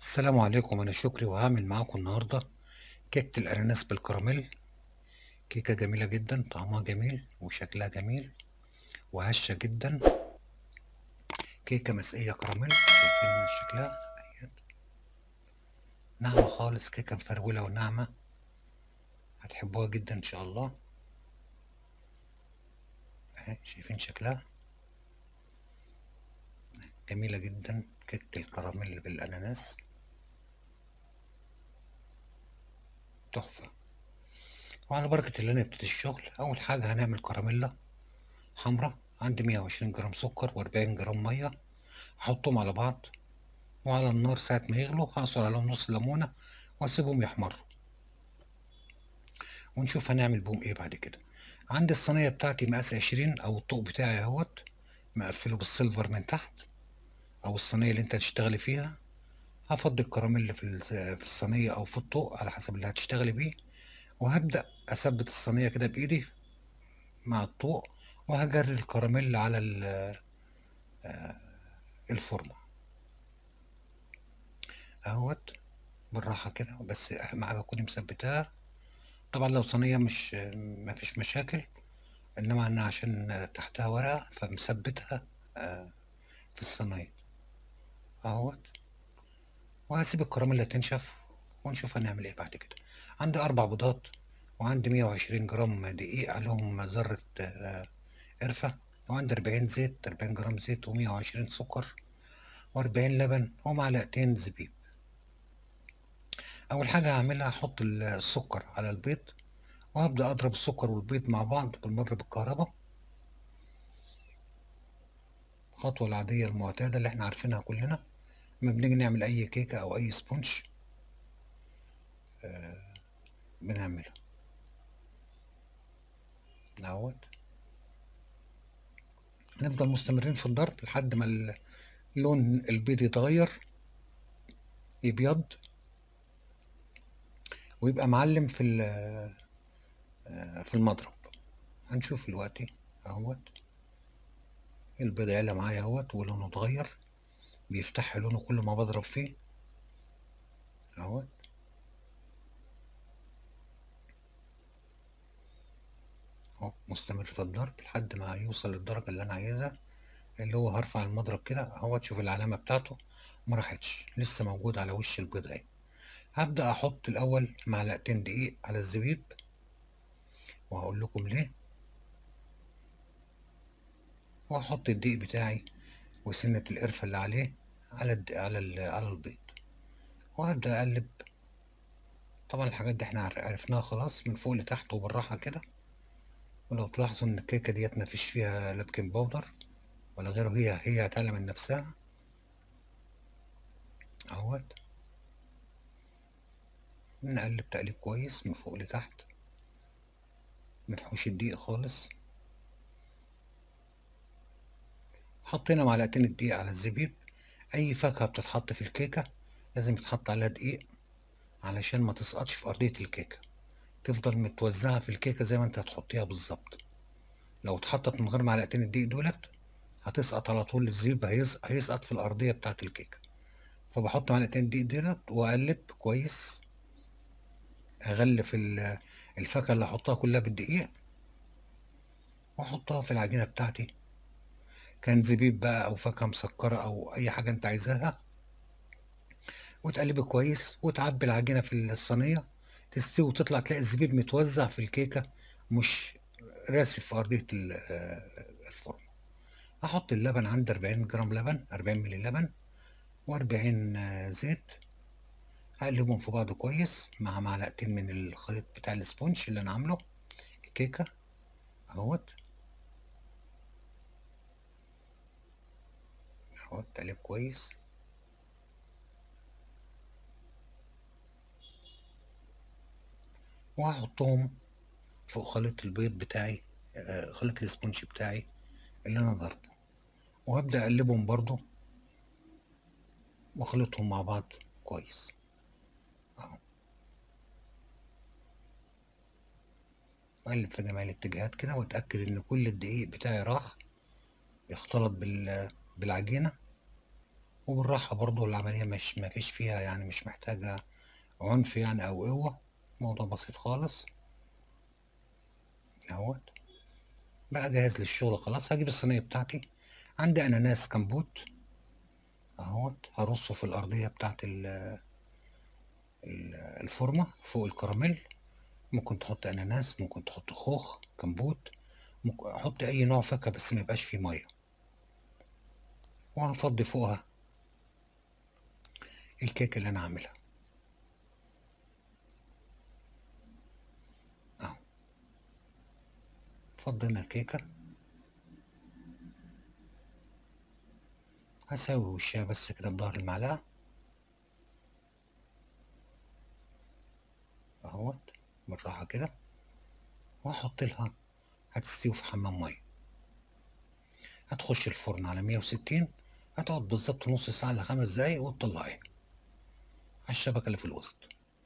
السلام عليكم أنا شكري وهعمل معاكم النهاردة كيكة الأناناس بالكراميل كيكة جميلة جدا طعمها جميل وشكلها جميل وهشة جدا كيكة مسقية كراميل شايفين شكلها أهيت. ناعمة خالص كيكة مفرولة وناعمة هتحبوها جدا إن شاء الله أهي شايفين شكلها جميلة جدا كيكة الكراميل بالأناناس تحفة وعلى بركة الله نبتدي الشغل أول حاجة هنعمل كراميلا حمرا عندي مية وعشرين جرام سكر وأربعين جرام مية هحطهم على بعض وعلى النار ساعة ما يغلوا هعصر عليهم نص ليمونة وأسيبهم يحمروا ونشوف هنعمل بهم ايه بعد كده عندي الصينية بتاعتي مقاس عشرين أو الطوق بتاعي اهوت مقفله بالسيلفر من تحت أو الصينية اللي انت هتشتغلي فيها هفضي الكراميل في في الصينية أو في الطوق على حسب اللي هتشتغلي بيه وهبدأ أثبت الصينية كده بإيدي مع الطوق وهجري الكراميل على الفورمة اهوت بالراحة كده بس أهم حاجة تكوني مثبتاها طبعا لو صينية مش مفيش مشاكل إنما أنا عشان تحتها ورقة فمثبتها في الصينية اهوت وهسيب الكراميل تنشف ونشوف هنعمل ايه بعد كده عندي اربع بيضات وعندي مية وعشرين جرام دقيق عليهم ذرة قرفة وعندي أربعين زيت أربعين جرام زيت ومية وعشرين سكر وأربعين لبن ومعلقتين زبيب أول حاجة هعملها هحط السكر على البيض وهبدأ أضرب السكر والبيض مع بعض بالمضرب الكهرباء الخطوة العادية المعتادة اللي احنا عارفينها كلنا لما بنيجي نعمل أي كيكة أو أي سبونج آه بنعملها اهوت نفضل مستمرين في الضرب لحد ما لون البيض يتغير يبيض ويبقى معلم في في المضرب هنشوف دلوقتي اهوت البيض علا معايا اهوت ولونه اتغير بيفتح لونه كل ما بضرب فيه اهوت اهو مستمر في الضرب لحد ما يوصل للدرجة اللي انا عايزها اللي هو هرفع المضرب كده اهوت شوف العلامة بتاعته ما راحتش لسه موجود على وش البيض اهي هبدأ احط الاول معلقتين دقيق على الزبيب وهقول لكم ليه واحط الدقيق بتاعي وسنة القرفة اللي عليه على الد... على ال... على البيض وهبدأ اقلب طبعا الحاجات دي احنا عرفناها خلاص من فوق لتحت وبالراحة كده ولو تلاحظوا ان الكيكة ديت مفيش فيها لا بيكنج باودر ولا غيره هي هي هتعلى من نفسها اهوت نقلب تقليب كويس من فوق لتحت منحوش الدقيق خالص حطينا معلقتين الدقيق على الزبيب اي فاكهة بتتحط في الكيكة لازم يتحط عليها دقيق علشان ما تسقطش في ارضية الكيكة تفضل متوزعة في الكيكة زي ما انت هتحطيها بالظبط لو اتحطت من غير معلقتين الدقيق دولت هتسقط على طول الزبيب هيسقط في الارضية بتاعة الكيكة فبحط معلقتين الدقيق دولت واقلب كويس اغلف الفاكهة اللي احطها كلها بالدقيق واحطها في العجينة بتاعتي كان زبيب بقى او فاكهة مسكرة او اي حاجة انت عايزاها وتقلبه كويس وتعبي العجينة في الصينية تستوي وتطلع تلاقي الزبيب متوزع في الكيكة مش راسف في أرضية الفرن هحط اللبن عندي أربعين جرام لبن أربعين ملي لبن وأربعين زيت هقلبهم في بعض كويس مع معلقتين من الخليط بتاع السبونج اللي أنا عامله الكيكة اهوت اهوت تقليب كويس وهحطهم فوق خليط البيض بتاعي خليط السبونج بتاعي اللي انا ضربه وهبدأ اقلبهم برضو واخلطهم مع بعض كويس اهو واقلب في جميع الاتجاهات كده واتأكد ان كل الدقيق بتاعي راح يختلط بال بالعجينة وبالراحة برضو العملية مش ما فيش فيها يعني مش محتاجة عنف يعني أو قوة موضوع بسيط خالص اهوت بقى جاهز للشغل خلاص هجيب الصينية بتاعتي عندي أناناس كمبوت اهوت هرصه في الأرضية بتاعت ال- ال- الفورمة فوق الكراميل ممكن تحط أناناس ممكن تحط خوخ كمبوت ممكن أحط أي نوع فاكهة بس ميبقاش فيه مية وهنفضي فوقها الكيكة اللي أنا عاملها أهو فضينا الكيكة هساوي وشها بس كده بظهر المعلقة اهوت بالراحة كده وهحط لها هتستوي في حمام مية هتخش الفرن على مية وستين هتقعد بالظبط نص ساعة لخمس دقايق وتطلعيها على الشبكة اللي في الوسط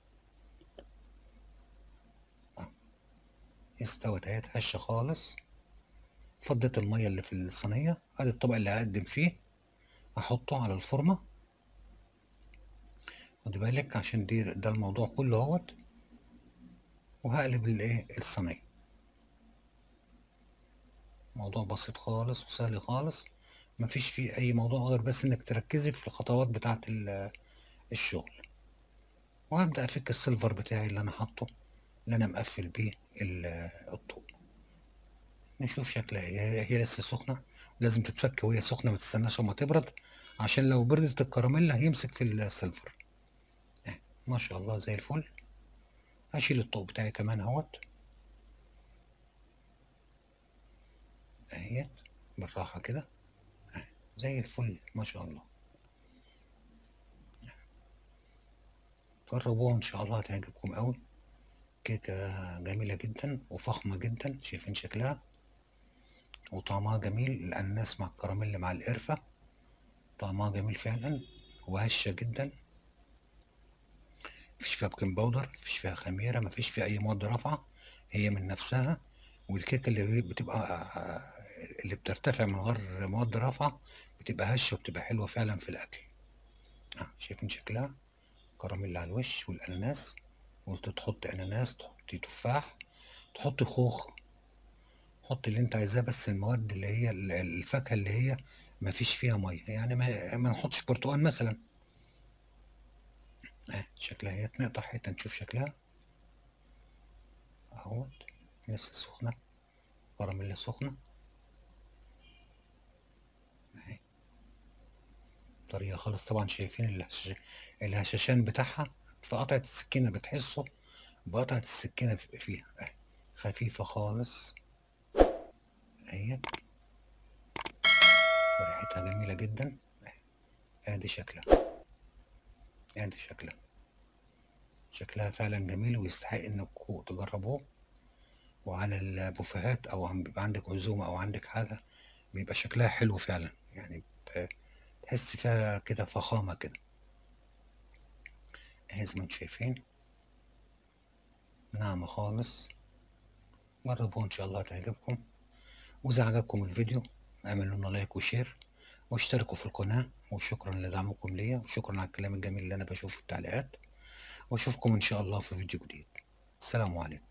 أهو. استوت اهي هشة خالص فضيت المية اللي في الصينية ادي الطبق اللي هقدم فيه احطه على الفورمة خدي بالك عشان دي ده الموضوع كله اهوت وهقلب الايه الصينية موضوع بسيط خالص وسهل خالص مفيش فيه اي موضوع غير بس انك تركزي في الخطوات بتاعة ال- الشغل وهبدأ افك السيلفر بتاعي اللي انا حاطه اللي انا مقفل بيه ال- الطوب نشوف شكلها ايه هي هي لسه سخنة لازم تتفك وهي سخنة ما تستناش اما تبرد عشان لو بردت الكراميل هيمسك في السيلفر اهي، ما شاء الله زي الفل هشيل الطوب بتاعي كمان اهوت اهيت بالراحة كده اهي، زي الفل ما شاء الله جربوها ان شاء الله هتعجبكم قوي كيكة جميلة جدا وفخمة جدا شايفين شكلها وطعمها جميل الأناناس مع الكراميل مع القرفة طعمها جميل فعلا وهشة جدا مفيش فيها بيكنج باودر مفيش فيها خميرة مفيش فيها أي مواد رافعة هي من نفسها والكيكة اللي بتبقى اللي بترتفع من غير مواد رافعة بتبقى هشة وبتبقى حلوة فعلا في الأكل آه، شايفين شكلها كراميل على الوش والأناناس قلت تحط أناناس تحطي تفاح تحطي خوخ حط اللي انت عايزاه بس المواد اللي هي ال- الفاكهة اللي هي ما فيش فيها مية يعني ما, ما نحطش برتقال مثلا اه شكلها هي نقطع حتة نشوف شكلها اهوت لسه سخنة كراميلا سخنة اهي طريقة خالص طبعا شايفين الهش... الهشاشان بتاعها في قطعة السكينة بتحسه بقطعة السكينة في- فيها اهي خفيفة خالص اهي وريحتها جميلة جدا اهي ادي شكلها ادي شكلها شكلها فعلا جميل ويستحق انكم تجربوه وعلى البوفيهات او عم بيبقى عندك عزومة او عندك حاجة بيبقى شكلها حلو فعلا يعني ب- تحس فيها كده فخامة كده اهي زي ما انتم شايفين ناعمة خالص جربوها ان شاء الله تعجبكم واذا عجبكم الفيديو اعملوا لنا لايك وشير واشتركوا في القناة وشكرا لدعمكم ليا وشكرا على الكلام الجميل اللي انا بشوفه في التعليقات واشوفكم ان شاء الله في فيديو جديد السلام عليكم